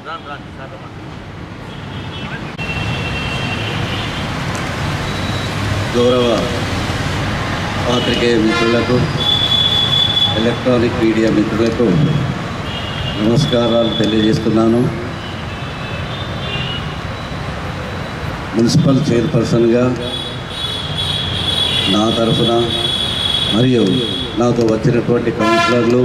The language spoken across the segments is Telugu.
గౌరవ పాత్రికేయ మిత్రులకు ఎలక్ట్రానిక్ మీడియా మిత్రులకు నమస్కారాలు తెలియజేస్తున్నాను మున్సిపల్ చైర్పర్సన్గా నా తరఫున మరియు నాతో వచ్చినటువంటి కౌన్సిలర్లు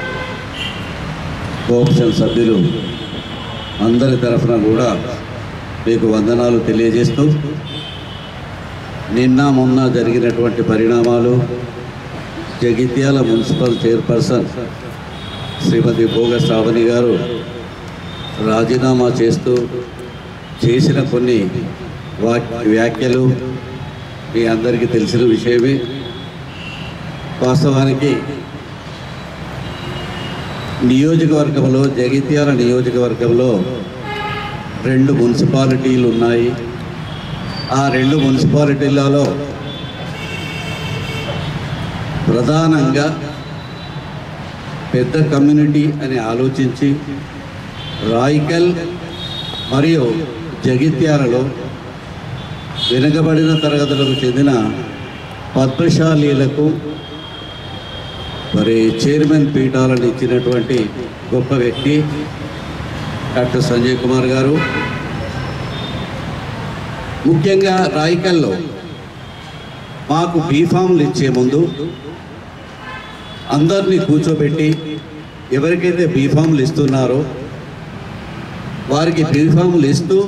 కోఆప్షన్ సభ్యులు అందరి తరఫున కూడా మీకు వందనాలు తెలియజేస్తూ నిన్న మొన్న జరిగినటువంటి పరిణామాలు జగిత్యాల మున్సిపల్ చైర్పర్సన్ శ్రీమతి భోగ శ్రావణి గారు రాజీనామా చేస్తూ చేసిన కొన్ని వా- వ్యాఖ్యలు మీ అందరికీ తెలిసిన విషయమే వాస్తవానికి నియోజకవర్గంలో జగిత్యాల నియోజకవర్గంలో రెండు మున్సిపాలిటీలు ఉన్నాయి ఆ రెండు మున్సిపాలిటీలలో ప్రధానంగా పెద్ద కమ్యూనిటీ అని ఆలోచించి రాయికల్ మరియు జగిత్యాలలో వెనుకబడిన తరగతులకు చెందిన పద్మశాలీలకు మరి చైర్మన్ పీఠాలను ఇచ్చినటువంటి గొప్ప వ్యక్తి డాక్టర్ సంజయ్ కుమార్ గారు ముఖ్యంగా రాయికల్లో మాకు బీఫామ్లు ఇచ్చే ముందు అందరినీ కూర్చోబెట్టి ఎవరికైతే బీఫామ్లు ఇస్తున్నారో వారికి బీఫామ్లు ఇస్తూ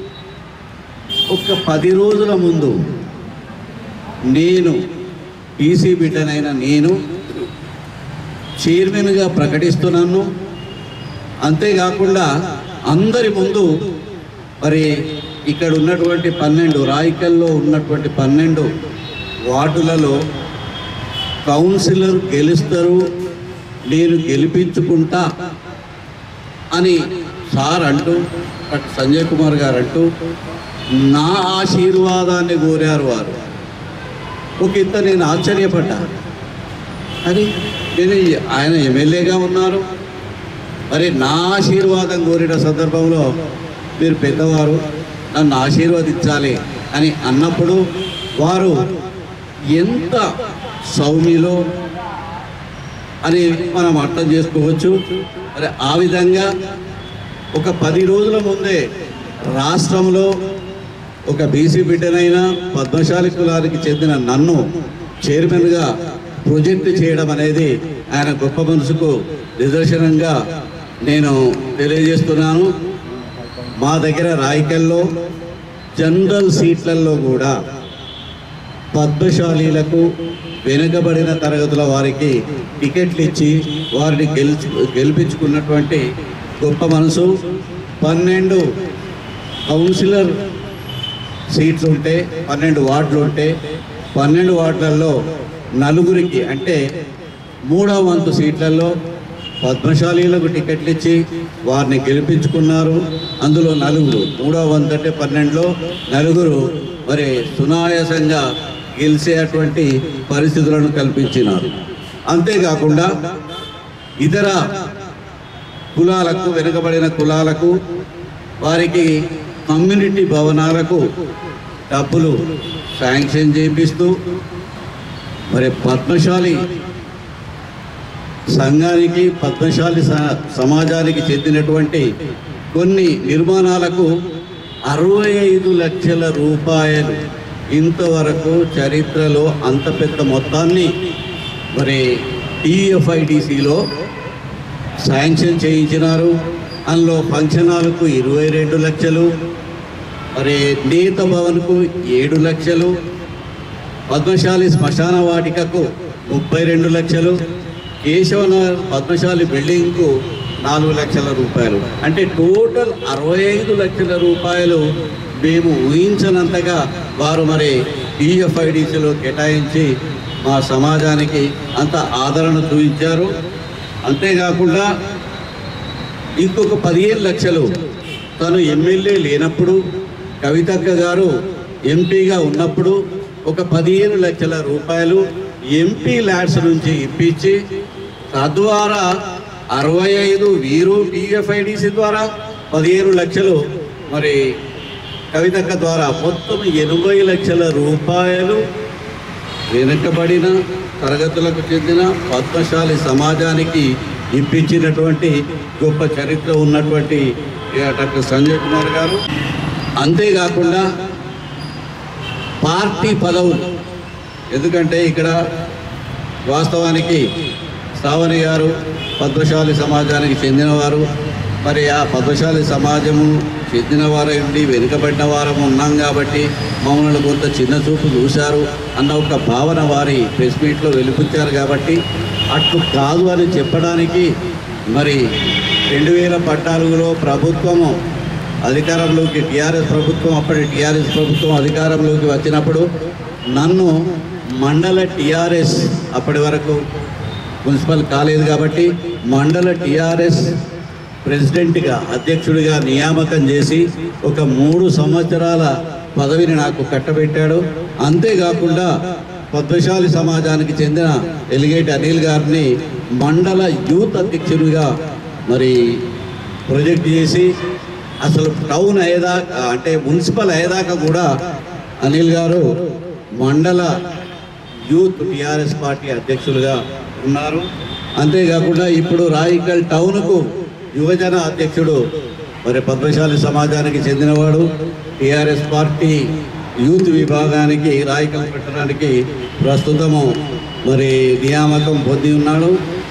ఒక పది రోజుల ముందు నేను టీసీ బిడ్డనైన నేను చైర్మన్గా ప్రకటిస్తున్నాను అంతేకాకుండా అందరి ముందు మరి ఇక్కడ ఉన్నటువంటి పన్నెండు రాయికల్లో ఉన్నటువంటి పన్నెండు వార్డులలో కౌన్సిలర్ గెలుస్తారు నేను గెలిపించుకుంటా అని సార్ అంటూ అటు సంజయ్ కుమార్ గారు అంటూ నా ఆశీర్వాదాన్ని కోరారు వారు ఒక ఇంత నేను ఆశ్చర్యపడ్డా అది నేను ఈ- ఆయన ఎమ్మెల్యేగా ఉన్నారు మరి నా ఆశీర్వాదం కోరిన సందర్భంలో మీరు పెద్దవారు నన్ను ఆశీర్వదించాలి అని అన్నప్పుడు వారు ఎంత సౌమ్యలో అని మనం అర్థం చేసుకోవచ్చు మరి ఆ విధంగా ఒక పది రోజుల ముందే రాష్ట్రంలో ఒక బీసీ బిడ్డనైనా పద్మశాలి కులానికి చెందిన నన్ను చైర్మన్గా ప్రొజెక్ట్ చేయడం అనేది ఆయన గొప్ప మనసుకు నిదర్శనంగా నేను తెలియజేస్తున్నాను మా దగ్గర రాయికల్లో జనరల్ సీట్లలో కూడా పద్మశాలీలకు వెనుకబడిన తరగతుల వారికి టికెట్లు ఇచ్చి వారిని గెలిచి గెలిపించుకున్నటువంటి గొప్ప మనసు పన్నెండు కౌన్సిలర్ సీట్లు ఉంటే పన్నెండు వార్డులు ఉంటే పన్నెండు వార్డులలో నలుగురికి అంటే మూడవ వంతు సీట్లలో పద్మశాలీలకు టికెట్లు ఇచ్చి వారిని గెలిపించుకున్నారు అందులో నలుగురు మూడవ వంతు అంటే పన్నెండులో నలుగురు మరి సునాయాసంగా గెలిచేటువంటి పరిస్థితులను కల్పించినారు అంతేకాకుండా ఇతర కులాలకు వెనుకబడిన కులాలకు వారికి కమ్యూనిటీ భవనాలకు డబ్బులు శాంక్షన్ చేపిస్తూ మరి పద్మశాలి సంఘానికి పద్మశాలి స- సమాజానికి చెందినటువంటి కొన్ని నిర్మాణాలకు అరవై ఐదు లక్షల రూపాయలు ఇంతవరకు చరిత్రలో అంత పెద్ద మొత్తాన్ని మరి టీఎఫ్ఐడిసిలో శాంక్షన్ చేయించినారు అందులో ఫంక్షన్ హాల్కు ఇరవై రెండు లక్షలు మరి నేత భవన్కు ఏడు లక్షలు పద్మశాలి శ్మశాన వాటికకు ముప్పై రెండు లక్షలు కేశవనగర్ పద్మశాలి బిల్డింగ్కు నాలుగు లక్షల రూపాయలు అంటే టోటల్ అరవై ఐదు లక్షల రూపాయలు మేము ఊహించనంతగా వారు మరి టీఎఫ్ఐడిసిలో కేటాయించి మా సమాజానికి అంత ఆదరణ చూపించారు అంతేకాకుండా ఇంకొక పదిహేను లక్షలు తను ఎమ్మెల్యే లేనప్పుడు కవితక్క గారు ఎంపీగా ఉన్నప్పుడు ఒక పదిహేను లక్షల రూపాయలు ఎంపీ ల్యాడ్స్ నుంచి ఇప్పించి తద్వారా అరవై ఐదు వీరు టీఎఫ్ఐడిసి ద్వారా పదిహేను లక్షలు మరి కవితక్క ద్వారా మొత్తం ఎనభై లక్షల రూపాయలు వెనుకబడిన తరగతులకు చెందిన పద్మశాలి సమాజానికి ఇప్పించినటువంటి గొప్ప చరిత్ర ఉన్నటువంటి ఇక డాక్టర్ సంజయ్ కుమార్ గారు అంతేకాకుండా పార్టీ పదవులు ఎందుకంటే ఇక్కడ వాస్తవానికి శ్రావణి గారు పద్మశాలి సమాజానికి చెందినవారు మరి ఆ పద్మశాలి సమాజము చెందిన వారై ఉండి వెనుకబడిన వారం ఉన్నాం కాబట్టి మమ్మల్ని కొంత చిన్న చూపు చూశారు అన్న ఒక భావన వారి ప్రెస్ మీట్లో వెలిపించారు కాబట్టి అట్లు కాదు అని చెప్పడానికి మరి రెండు వేల పద్నాలుగులో ప్రభుత్వము అధికారంలోకి టీఆర్ఎస్ ప్రభుత్వం అప్పటి టీఆర్ఎస్ ప్రభుత్వం అధికారంలోకి వచ్చినప్పుడు నన్ను మండల టీఆర్ఎస్ అప్పటి వరకు మున్సిపల్ కాలేదు కాబట్టి మండల టీఆర్ఎస్ ప్రెసిడెంట్గా అధ్యక్షుడిగా నియామకం చేసి ఒక మూడు సంవత్సరాల పదవిని నాకు కట్టబెట్టాడు అంతేకాకుండా పద్మశాలి సమాజానికి చెందిన ఎలిగేటి అనిల్ గారిని మండల యూత్ అధ్యక్షుడిగా మరి ప్రొజెక్ట్ చేసి అసలు టౌన్ అయ్యేదాకా అంటే మున్సిపల్ అయ్యేదాకా కూడా అనిల్ గారు మండల యూత్ టిఆర్ఎస్ పార్టీ అధ్యక్షులుగా ఉన్నారు అంతేకాకుండా ఇప్పుడు రాయికల్ టౌన్కు యువజన అధ్యక్షుడు మరి పద్మశాలి సమాజానికి చెందినవాడు టిఆర్ఎస్ పార్టీ యూత్ విభాగానికి రాయికల్ పెట్టడానికి ప్రస్తుతము మరి నియామకం పొంది ఉన్నాడు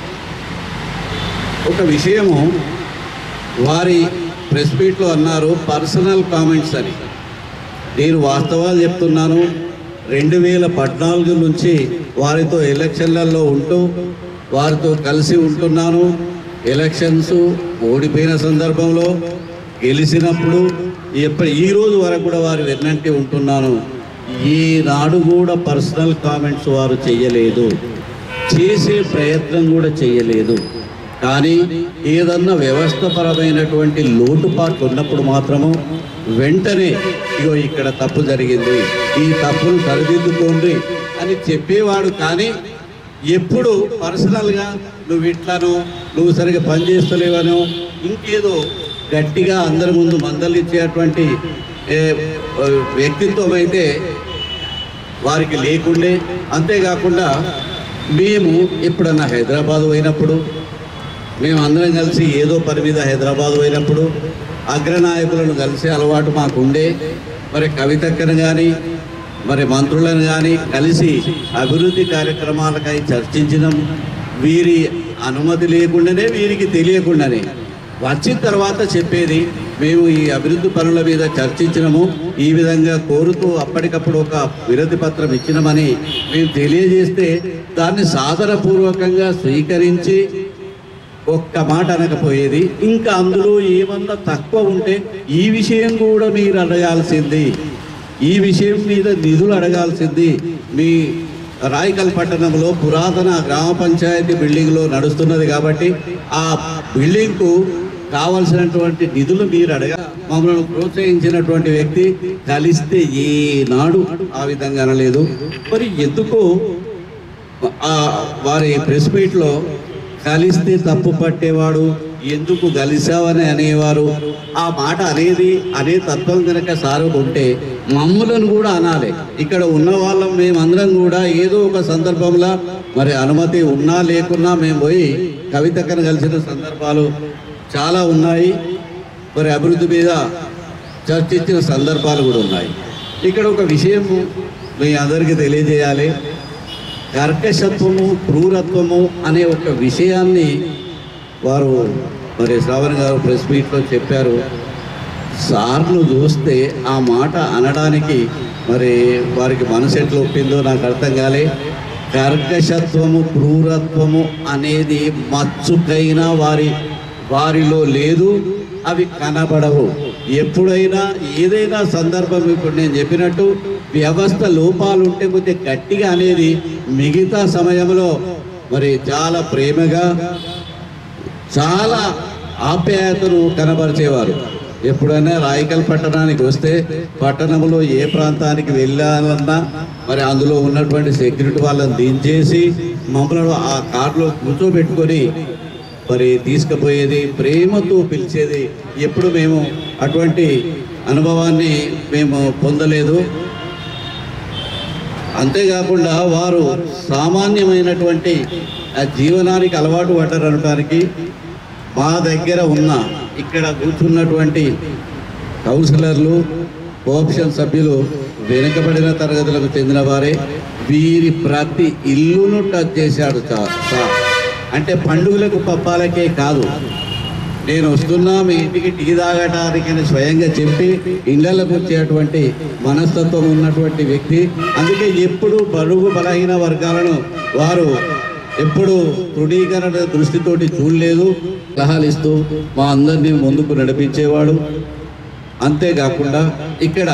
ఒక విషయము వారి ప్రెస్ మీట్లో అన్నారు పర్సనల్ కామెంట్స్ అని నేను వాస్తవాలు చెప్తున్నాను రెండు వేల పద్నాలుగు నుంచి వారితో ఎలక్షన్లలో ఉంటూ వారితో కలిసి ఉంటున్నాను ఎలక్షన్స్ ఓడిపోయిన సందర్భంలో గెలిచినప్పుడు ఎప్పటి ఈ రోజు వరకు కూడా వారి వెన్నంటి ఉంటున్నాను ఈనాడు కూడా పర్సనల్ కామెంట్స్ వారు చేయలేదు చేసే ప్రయత్నం కూడా చేయలేదు కానీ ఏదన్నా వ్యవస్థపరమైనటువంటి లోటుపాట్లు ఉన్నప్పుడు మాత్రము వెంటనే ఇగో ఇక్కడ తప్పు జరిగింది ఈ తప్పును సరిదిద్దుకోండి అని చెప్పేవాడు కానీ ఎప్పుడు పర్సనల్గా నువ్వు ఇట్లానో నువ్వు సరిగా పని చేస్తలేవనో ఇంకేదో గట్టిగా అందరి ముందు మందలిచ్చేటువంటి ఏ, వ్యక్తిత్వం అయితే వారికి లేకుండే అంతేకాకుండా మేము ఎప్పుడన్నా హైదరాబాద్ పోయినప్పుడు మేము అందరం కలిసి ఏదో పని మీద హైదరాబాద్ పోయినప్పుడు అగ్రనాయకులను కలిసే అలవాటు మాకుండే మరి కవితక్కను కానీ మరి మంత్రులను కానీ కలిసి అభివృద్ధి కార్యక్రమాలకై చర్చించడం వీరి అనుమతి లేకుండానే వీరికి తెలియకుండానే వచ్చిన తర్వాత చెప్పేది మేము ఈ అభివృద్ధి పనుల మీద చర్చించినము ఈ విధంగా కోరుతూ అప్పటికప్పుడు ఒక విరతి పత్రం ఇచ్చినామని మేము తెలియజేస్తే దాన్ని సాదరపూర్వకంగా స్వీకరించి ఒక్క మాట అనకపోయేది ఇంకా అందులో ఏమన్నా తక్కువ ఉంటే ఈ విషయం కూడా మీరు అడగాల్సింది ఈ విషయం మీద నిధులు అడగాల్సింది మీ రాయకల్ పట్టణంలో పురాతన గ్రామ పంచాయతీ బిల్డింగ్లో నడుస్తున్నది కాబట్టి ఆ బిల్డింగ్కు కావలసినటువంటి నిధులు మీరు అడగ మమ్మల్ని ప్రోత్సహించినటువంటి వ్యక్తి కలిస్తే ఏనాడు ఆ విధంగా అనలేదు మరి ఎందుకు ఆ వారి ప్రెస్ మీట్లో కలిస్తే తప్పు పట్టేవాడు ఎందుకు కలిసావని అనేవారు ఆ మాట అనేది అనే తత్వం కనుక సారు ఉంటే మమ్ములను కూడా అనాలి ఇక్కడ ఉన్న వాళ్ళం మేమందరం కూడా ఏదో ఒక సందర్భంలో మరి అనుమతి ఉన్నా లేకున్నా మేము పోయి కవితక్కను కలిసిన సందర్భాలు చాలా ఉన్నాయి మరి అభివృద్ధి మీద చర్చించిన సందర్భాలు కూడా ఉన్నాయి ఇక్కడ ఒక విషయం మీ అందరికీ తెలియజేయాలి కర్కశత్వము క్రూరత్వము అనే ఒక విషయాన్ని వారు మరి శ్రావణ్ గారు ప్రెస్ మీట్లో చెప్పారు సార్ను చూస్తే ఆ మాట అనడానికి మరి వారికి మనసు ఎట్లా ఒప్పిందో నాకు అర్థం కాలే కర్కశత్వము క్రూరత్వము అనేది మచ్చుకైనా వారి వారిలో లేదు అవి కనబడవు ఎప్పుడైనా ఏదైనా సందర్భం ఇప్పుడు నేను చెప్పినట్టు వ్యవస్థ లోపాలు ఉంటే కొద్దిగా గట్టిగా అనేది మిగతా సమయంలో మరి చాలా ప్రేమగా చాలా ఆప్యాయతను కనబరిచేవారు ఎప్పుడైనా రాయకల్ పట్టణానికి వస్తే పట్టణంలో ఏ ప్రాంతానికి వెళ్ళాలన్నా మరి అందులో ఉన్నటువంటి సెక్యూరిటీ వాళ్ళని దించేసి మమ్మల్ని ఆ కార్లో కూర్చోబెట్టుకొని మరి తీసుకుపోయేది ప్రేమతో పిలిచేది ఎప్పుడు మేము అటువంటి అనుభవాన్ని మేము పొందలేదు అంతేకాకుండా వారు సామాన్యమైనటువంటి ఆ జీవనానికి అలవాటు పడ్డారనడానికి మా దగ్గర ఉన్న ఇక్కడ కూర్చున్నటువంటి కౌన్సిలర్లు కోఆప్షన్ సభ్యులు వెనుకబడిన తరగతులకు చెందిన వారే వీరి ప్రతి ఇల్లును టచ్ చేశాడు చా- సార్ అంటే పండుగలకు పప్పాలకే కాదు నేను వస్తున్నా మీ ఇంటికి టీ తాగటానికని స్వయంగా చెప్పి ఇళ్లకు వచ్చేటువంటి మనస్తత్వం ఉన్నటువంటి వ్యక్తి అందుకే ఎప్పుడు బరువు బలహీన వర్గాలను వారు ఎప్పుడు తృణీకరణ దృష్టితోటి చూడలేదు సలహాలు ఇస్తూ మా అందరినీ ముందుకు నడిపించేవాడు అంతేకాకుండా ఇక్కడ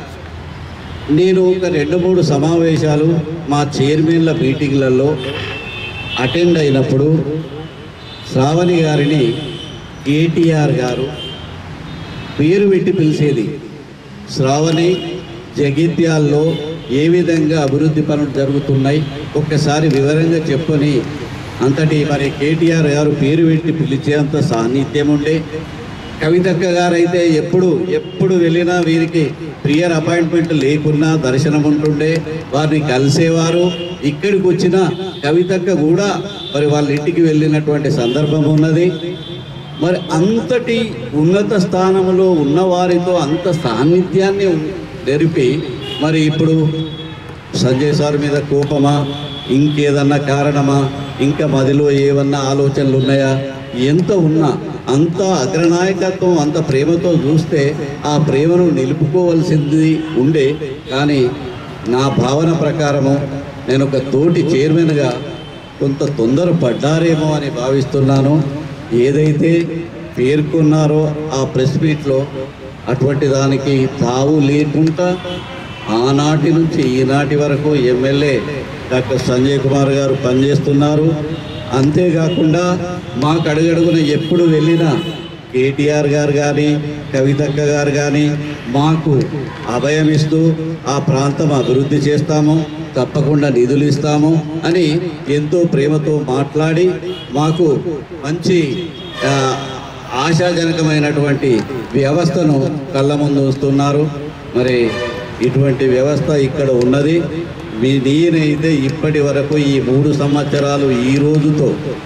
నేను ఒక రెండు మూడు సమావేశాలు మా చైర్మన్ల మీటింగ్లలో అటెండ్ అయినప్పుడు శ్రావణి గారిని కేటీఆర్ గారు పేరు పెట్టి పిలిచేది శ్రావణి జగిత్యాల్లో ఏ విధంగా అభివృద్ధి పనులు జరుగుతున్నాయి ఒక్కసారి వివరంగా చెప్పని అంతటి మరి కేటీఆర్ గారు పేరు పెట్టి పిలిచేంత సాన్నిధ్యం ఉండే కవితక్క గారు అయితే ఎప్పుడు ఎప్పుడు వెళ్ళినా వీరికి ప్రియర్ అపాయింట్మెంట్ లేకున్నా దర్శనం ఉంటుండే వారిని కలిసేవారు ఇక్కడికి వచ్చిన కవితక్క కూడా మరి వాళ్ళ ఇంటికి వెళ్ళినటువంటి సందర్భం ఉన్నది మరి అంతటి ఉన్నత స్థానంలో ఉన్నవారితో అంత సాన్నిధ్యాన్ని నెరిపి మరి ఇప్పుడు సంజయ్ సార్ మీద కోపమా ఇంకేదన్నా కారణమా ఇంకా మదిలో ఏమన్నా ఆలోచనలు ఉన్నాయా ఎంత ఉన్నా అంత అగ్రనాయకత్వం అంత ప్రేమతో చూస్తే ఆ ప్రేమను నిలుపుకోవాల్సింది ఉండే కానీ నా భావన ప్రకారము నేను ఒక తోటి చైర్మన్గా కొంత తొందర పడ్డారేమో అని భావిస్తున్నాను ఏదైతే పేర్కొన్నారో ఆ ప్రెస్ మీట్లో అటువంటి దానికి తావు లేకుండా ఆనాటి నుంచి ఈనాటి వరకు ఎమ్మెల్యే డాక్టర్ సంజయ్ కుమార్ గారు పనిచేస్తున్నారు అంతేకాకుండా మాకు అడుగడుగున ఎప్పుడు వెళ్ళినా కేటీఆర్ గారు కానీ కవితక్క గారు కానీ మాకు అభయం ఇస్తూ ఆ ప్రాంతం అభివృద్ధి చేస్తాము తప్పకుండా నిధులు ఇస్తాము అని ఎంతో ప్రేమతో మాట్లాడి మాకు మంచి ఆ, ఆశాజనకమైనటువంటి వ్యవస్థను కళ్ళ ముందు ఉంచుతున్నారు మరి ఇటువంటి వ్యవస్థ ఇక్కడ ఉన్నది మీ నేనైతే ఇప్పటి వరకు ఈ మూడు సంవత్సరాలు ఈ రోజుతో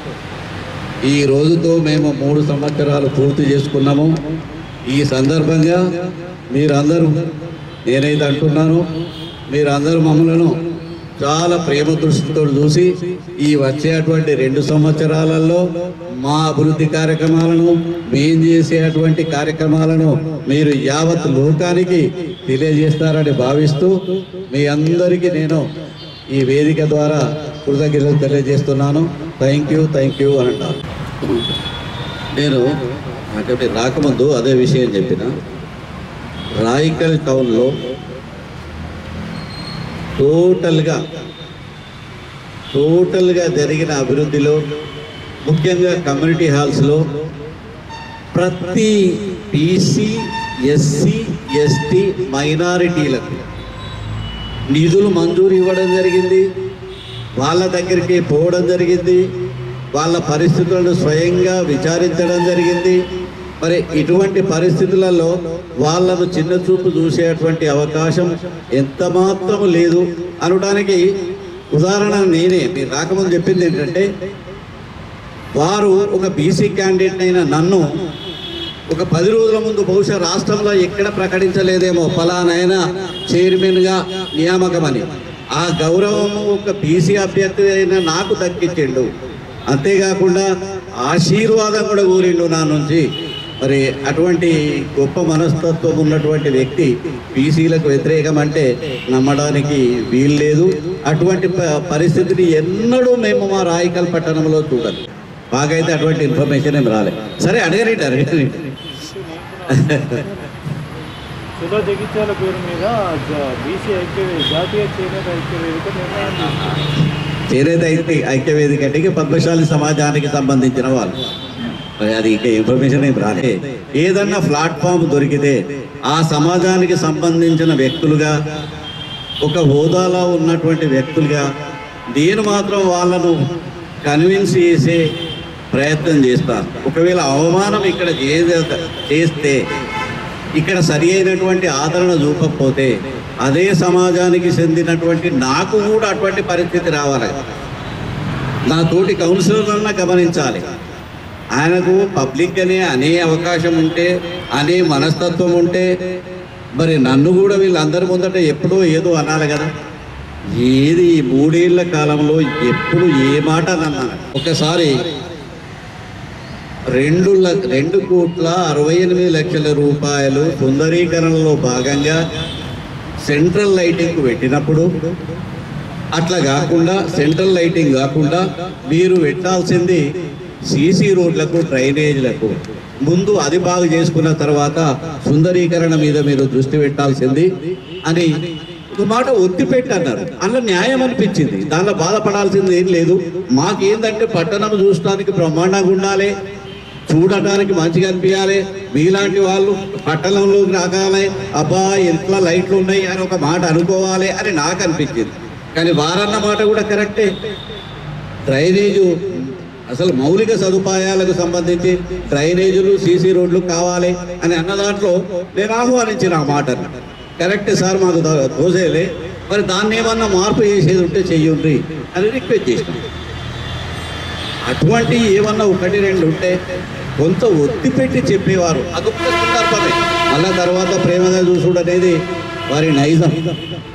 ఈ రోజుతో మేము మూడు సంవత్సరాలు పూర్తి చేసుకున్నాము ఈ సందర్భంగా మీరందరూ నేనైతే అంటున్నాను మీరందరూ మమ్మలను చాలా ప్రేమ దృష్టితో చూసి ఈ వచ్చేటువంటి రెండు సంవత్సరాలలో మా అభివృద్ధి కార్యక్రమాలను మేం చేసేటువంటి కార్యక్రమాలను మీరు యావత్ లోకానికి తెలియజేస్తారని భావిస్తూ మీ అందరికీ నేను ఈ వేదిక ద్వారా కృతజ్ఞతలు తెలియజేస్తున్నాను థ్యాంక్ యూ థ్యాంక్ యూ అని అంటారు నేను అక్కడికి రాకముందు అదే విషయం చెప్పిన రాయికల్ టౌన్లో టోటల్గా టోటల్గా జరిగిన అభివృద్ధిలో ముఖ్యంగా కమ్యూనిటీ హాల్స్లో ప్రతి బీసీ ఎస్సీ ఎస్టీ మైనారిటీలకు నిధులు మంజూరు ఇవ్వడం జరిగింది వాళ్ళ దగ్గరికి పోవడం జరిగింది వాళ్ళ పరిస్థితులను స్వయంగా విచారించడం జరిగింది మరి ఇటువంటి పరిస్థితులలో వాళ్ళను చిన్న చూపు చూసేటువంటి అవకాశం ఎంత మాత్రం లేదు అనడానికి ఉదాహరణ నేనే మీరు రాకముందు చెప్పింది ఏంటంటే వారు ఒక బీసీ క్యాండిడేట్ అయిన నన్ను ఒక పది రోజుల ముందు బహుశా రాష్ట్రంలో ఎక్కడ ప్రకటించలేదేమో ఫలానైనా చైర్మన్గా నియామకమని ఆ గౌరవము ఒక బీసీ అభ్యర్థి అయిన నాకు దక్కించిండు అంతేకాకుండా ఆశీర్వాదం కూడా కోరిండు నా నుంచి మరి అటువంటి గొప్ప మనస్తత్వం ఉన్నటువంటి వ్యక్తి బీసీలకు వ్యతిరేకం అంటే నమ్మడానికి వీల్లేదు అటువంటి ప- పరిస్థితిని ఎన్నడూ మేము మా రాయికల్ పట్టణంలో చూడాలి మాకైతే అటువంటి ఇన్ఫర్మేషన్ ఏం రాలేదు సరే అడగరేంటి అడగరేంటి సుధా జగిత్యాల పేరు మీద బీసీ ఐక్య జాతీయ చేనేత ఐక్య వేదిక నిర్ణయం తీసుకుంది చేనేత ఐక్య ఐక్యవేదిక అంటే ఇక పద్మశాలి సమాజానికి సంబంధించిన వాళ్ళు మరి అది ఇక ఇన్ఫర్మేషన్ ఏం రాలే ఏదన్నా ప్లాట్ఫామ్ దొరికితే ఆ సమాజానికి సంబంధించిన వ్యక్తులుగా ఒక హోదాలో ఉన్నటువంటి వ్యక్తులుగా నేను మాత్రం వాళ్ళను కన్విన్స్ చేసే ప్రయత్నం చేస్తాను ఒకవేళ అవమానం ఇక్కడ చేసే- చేస్తే ఇక్కడ సరి అయినటువంటి ఆదరణ చూపకపోతే అదే సమాజానికి చెందినటువంటి నాకు కూడా అటువంటి పరిస్థితి రావాలి నా తోటి కౌన్సిలర్లన్నా గమనించాలి ఆయనకు పబ్లిక్గానే అనే అవకాశం ఉంటే అనే మనస్తత్వం ఉంటే మరి నన్ను కూడా వీళ్ళందరి ముందట ఎప్పుడో ఏదో అనాలి కదా ఏది ఈ మూడేళ్ల కాలంలో ఎప్పుడు ఏ మాట అన్నాను ఒకసారి రెండు ల- రెండు కోట్ల అరవై ఎనిమిది లక్షల రూపాయలు సుందరీకరణలో భాగంగా సెంట్రల్ లైటింగ్ పెట్టినప్పుడు అట్లా కాకుండా సెంట్రల్ లైటింగ్ కాకుండా మీరు పెట్టాల్సింది సీసీ రోడ్లకు డ్రైనేజీలకు ముందు అది బాగు చేసుకున్న తర్వాత సుందరీకరణ మీద మీరు దృష్టి పెట్టాల్సింది అని ఒక మాట ఒత్తి పెట్టి అన్నారు అందులో న్యాయం అనిపించింది దానిలో బాధపడాల్సింది ఏం లేదు మాకేందంటే పట్టణం చూడటానికి బ్రహ్మాండంగా ఉండాలి చూడటానికి మంచిగా అనిపించాలి మీలాంటి వాళ్ళు పట్టణంలోకి రాగానే అబ్బా ఇంట్లో లైట్లు ఉన్నాయి అని ఒక మాట అనుకోవాలి అని నాకు అనిపించింది కానీ వారన్న మాట కూడా కరెక్టే డ్రైనేజు అసలు మౌలిక సదుపాయాలకు సంబంధించి డ్రైనేజీలు సీసీ రోడ్లు కావాలి అని అన్న దాంట్లో నేను ఆహ్వానించిన ఆ మాటను కరెక్ట్ సార్ మాకు దో- దోసేలే మరి దాన్ని ఏమన్నా మార్పు చేసేది ఉంటే చెయ్యండి అని రిక్వెస్ట్ చేసినాం అటువంటి ఏమన్నా ఒకటి రెండు ఉంటే కొంత ఒత్తి పెట్టి చెప్పేవారు అదొక్క సందర్భమే మళ్ళా తర్వాత ప్రేమగా చూసుడు అనేది వారి నైజం